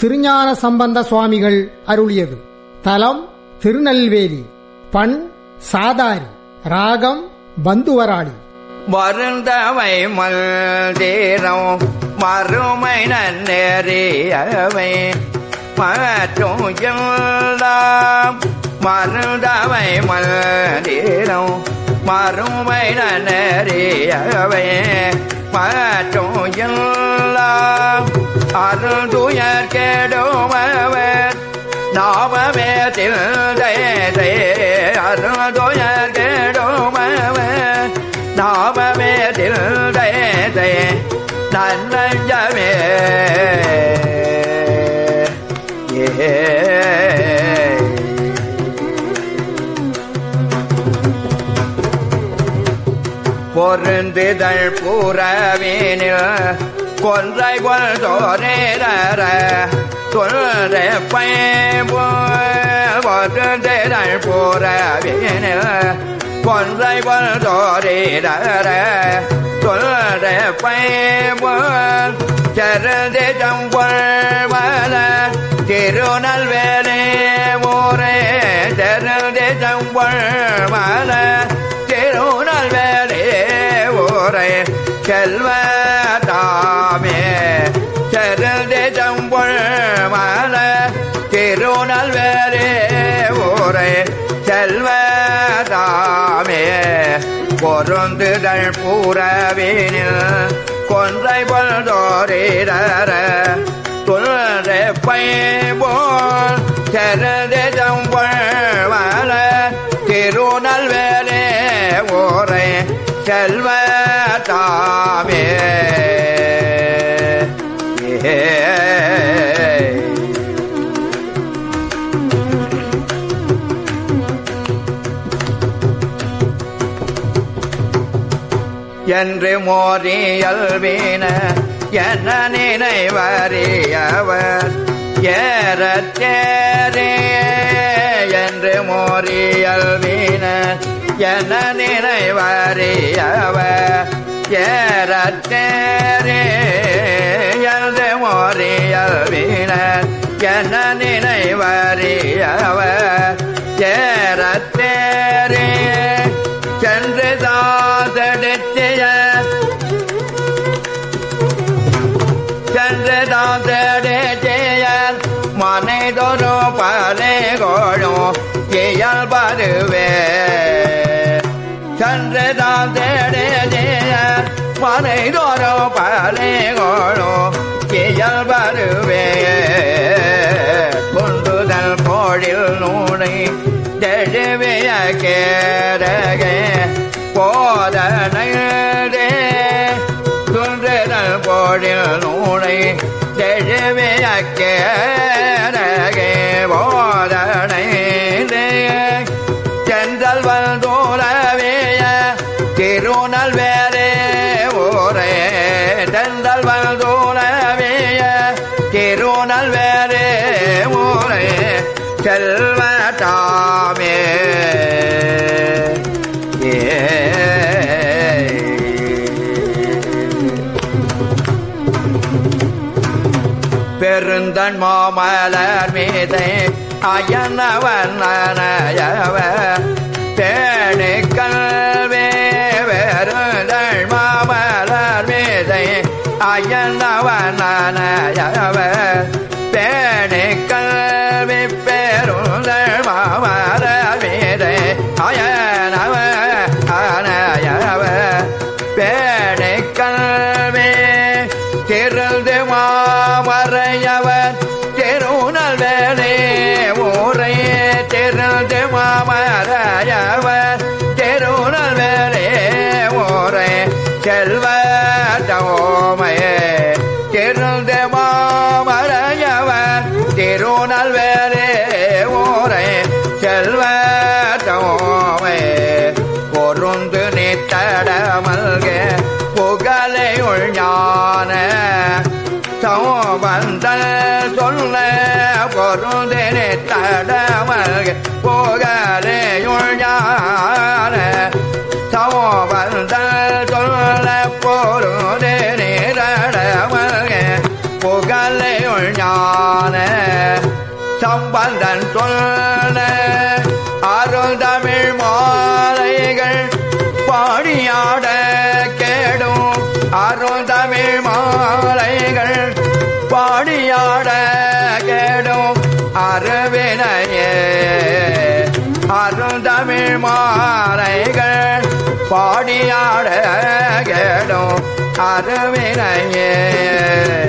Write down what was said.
திருஞான சம்பந்த சுவாமிகள் அருளியது தலம் திருநெல்வேலி பண் சாதாரி ராகம் பந்துவராளி வருந்தவை மல்தீரம் மறுமை நன்னெறியவை மற்றும் எல்லாம் மருந்தவை மல்தீரம் மறுமை நன்னெறியவை மற்றும் எல்லாம் அருந்துயர் கெடுமவர் நாமமே தில்தை அருந்துயர் கெடுமவர் நாமமே தில்தை நன்னஞ்சமே ஏ பொருந்துதல் பூரவீனில் கொன்றை கொல் தோரேர தொல்ற பொருந்துதல் பூரவீனில் கொன்றை கொல் தோரேர தொல்ற பைபோல் சரதே ஜம்பொல் மல திருநல்வேலே ஊரே சரதே ஜம்பொல் மல திருநல்வேலே ஊரே செல்வ தாமே சரதே ஜம்பொல் மல திருநல்வேலே ஊரே செல்வ தாமே பொருந்துதல் பூரவீனில் கொன்றை பொல்தோரீர துல்ற பைபோல் சரதம் பொழ்வல திருநல்வேலே ஓரை செல்வ தாமே ஏ என்று மோரியல் வீண என்ன நினைவறியவர் ஏறத்தேரே என்று மோரியல் வீண என்ன நினைவறியவர் ஏறத்தேரே என்று மோரியல் வீண என்ன நினைவறியவர் ஏறத்தேரே சென்று தாதெடுத்திய சென்று தாதெடுத்திய மனைதொரு பலே கோழும் இயல்பருவே சென்று தாதெடுத்திய மனைதொரு பலே கோழும் இயல்பருவே கொண்டுதல் கோழில் நூனை தெழுவிய கேரகே போதனே துன்றல் போடில் நூனை தெழுவிய கேரகே போதனை சென்றல் வந்தோரவேய திருநல் வேறே ஊரே சென்றல் வந்தோரவேய திருநல் வேறே ஊரே செல்வ தாமே ஏ பெருந்தன் மாமலர் மீதை அயனவன் நனையவ தேனி கல்வே பெருந்தன் மாமலர் மீதை அயனவன் நனையவ பேணி கல்வி பெருந்தல் மாமலர் மீதை அயனவ அனையவ பேணி கல்வி திருந்து மாமறையவர் திருநல் வேலே ஊரே திருந்து மாமறையவர் திருநல் வேலே ஊரே செல்வ தோமையே திருந்து மாமறையவர் திருநல் வேலே ஊரே செல்வ தோமையே பொருந்து நித்தடமல்க புகழை உள்ஞான சோபந்தல் சொல்ல பொருந்தினி தடமல்க புகழை உள்ஞான சோபந்தல் சொல்ல பொருந்தினி தடமல்க புகழை உள்ஞான ஞான சம்பந்தன் சொன்ன அருந்தமிழ் மாலைகள் பாடியாட கேடும் அருந்தமிழ் மாலைகள் பாடியாட கேடும் அருவினையே அருந்தமிழ் மாலைகள் பாடியாட கேடும் அருவினையே